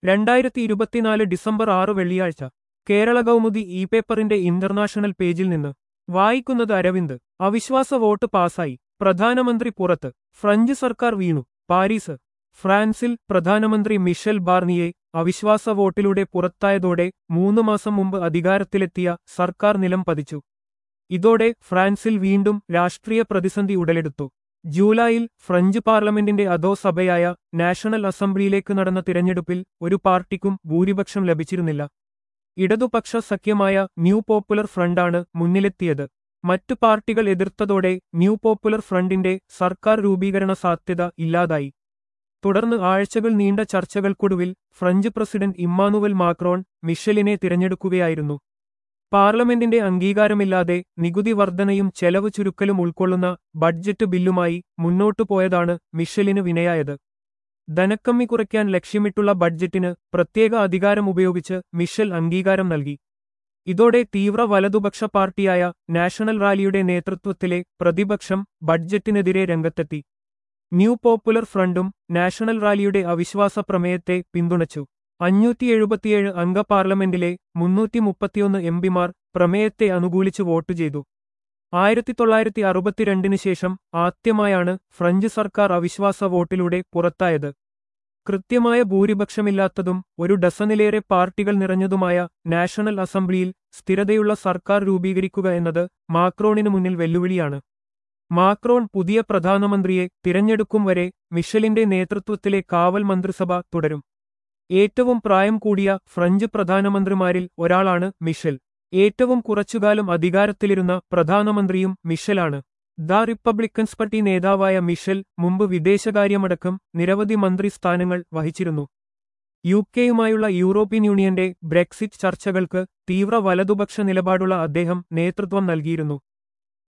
രണ്ടായിരത്തി ഇരുപത്തിനാല് ഡിസംബർ ആറ് വെള്ളിയാഴ്ച കേരള കൗമുദി ഇ പേപ്പറിന്റെ ഇന്റർനാഷണൽ പേജിൽ നിന്ന് വായിക്കുന്നത് അരവിന്ദ് അവിശ്വാസ വോട്ട് പാസായി പ്രധാനമന്ത്രി പുറത്ത് ഫ്രഞ്ച് സർക്കാർ വീണു പാരീസ് ഫ്രാൻസിൽ പ്രധാനമന്ത്രി മിഷൽ ബാർണിയെ അവിശ്വാസ വോട്ടിലൂടെ പുറത്തായതോടെ മൂന്ന് മാസം മുമ്പ് അധികാരത്തിലെത്തിയ സർക്കാർ നിലം പതിച്ചു ഇതോടെ ഫ്രാൻസിൽ വീണ്ടും രാഷ്ട്രീയ പ്രതിസന്ധി ഉടലെടുത്തു ജൂലൈയിൽ ഫ്രഞ്ച് പാർലമെന്റിന്റെ അധോസഭയായ നാഷണൽ അസംബ്ലിയിലേക്ക് നടന്ന തിരഞ്ഞെടുപ്പിൽ ഒരു പാർട്ടിക്കും ഭൂരിപക്ഷം ലഭിച്ചിരുന്നില്ല ഇടതുപക്ഷ സഖ്യമായ ന്യൂ പോപ്പുലർ ഫ്രണ്ടാണ് മുന്നിലെത്തിയത് മറ്റു പാർട്ടികൾ എതിർത്തതോടെ ന്യൂ പോപ്പുലർ ഫ്രണ്ടിന്റെ സർക്കാർ രൂപീകരണ സാധ്യത ഇല്ലാതായി തുടർന്ന് ആഴ്ചകൾ നീണ്ട ചർച്ചകൾക്കൊടുവിൽ ഫ്രഞ്ച് പ്രസിഡന്റ് ഇമ്മാനുവൽ മാക്രോൺ മിഷലിനെ തിരഞ്ഞെടുക്കുകയായിരുന്നു പാർലമെന്റിന്റെ അംഗീകാരമില്ലാതെ നികുതി വർധനയും ചെലവ് ചുരുക്കലും ഉൾക്കൊള്ളുന്ന ബഡ്ജറ്റ് ബില്ലുമായി മുന്നോട്ടു പോയതാണ് മിഷലിന് വിനയായത് ധനക്കമ്മി കുറയ്ക്കാൻ ലക്ഷ്യമിട്ടുള്ള ബഡ്ജറ്റിന് പ്രത്യേക അധികാരം ഉപയോഗിച്ച് മിഷൽ അംഗീകാരം നൽകി ഇതോടെ തീവ്ര വലതുപക്ഷ പാർട്ടിയായ നാഷണൽ റാലിയുടെ നേതൃത്വത്തിലെ പ്രതിപക്ഷം ബഡ്ജറ്റിനെതിരെ രംഗത്തെത്തി ന്യൂ പോപ്പുലർ ഫ്രണ്ടും നാഷണൽ റാലിയുടെ അവിശ്വാസ പ്രമേയത്തെ പിന്തുണച്ചു അഞ്ഞൂറ്റി എഴുപത്തിയേഴ് അംഗ പാർലമെന്റിലെ മുന്നൂറ്റി മുപ്പത്തിയൊന്ന് എംപിമാർ പ്രമേയത്തെ അനുകൂലിച്ച് വോട്ട് ചെയ്തു ആയിരത്തി തൊള്ളായിരത്തി അറുപത്തിരണ്ടിന് ശേഷം ആദ്യമായാണ് ഫ്രഞ്ച് സർക്കാർ അവിശ്വാസ വോട്ടിലൂടെ പുറത്തായത് കൃത്യമായ ഭൂരിപക്ഷമില്ലാത്തതും ഒരു ഡസനിലേറെ പാർട്ടികൾ നിറഞ്ഞതുമായ നാഷണൽ അസംബ്ലിയിൽ സ്ഥിരതയുള്ള സർക്കാർ രൂപീകരിക്കുക എന്നത് മാക്രോണിനു മുന്നിൽ വെല്ലുവിളിയാണ് മാക്രോൺ പുതിയ പ്രധാനമന്ത്രിയെ തിരഞ്ഞെടുക്കും വരെ മിഷലിന്റെ നേതൃത്വത്തിലെ കാവൽ മന്ത്രിസഭ തുടരും ഏറ്റവും പ്രായം കൂടിയ ഫ്രഞ്ച് പ്രധാനമന്ത്രിമാരിൽ ഒരാളാണ് മിഷൽ ഏറ്റവും കുറച്ചുകാലം അധികാരത്തിലിരുന്ന പ്രധാനമന്ത്രിയും മിഷലാണ് ദ റിപ്പബ്ലിക്കൻസ് പാർട്ടി നേതാവായ മിഷൽ മുമ്പ് വിദേശകാര്യമടക്കം നിരവധി മന്ത്രിസ്ഥാനങ്ങൾ വഹിച്ചിരുന്നു യു കെയുമായുള്ള യൂറോപ്യൻ യൂണിയന്റെ ബ്രെക്സിറ്റ് ചർച്ചകൾക്ക് തീവ്ര വലതുപക്ഷ നിലപാടുള്ള അദ്ദേഹം നേതൃത്വം നൽകിയിരുന്നു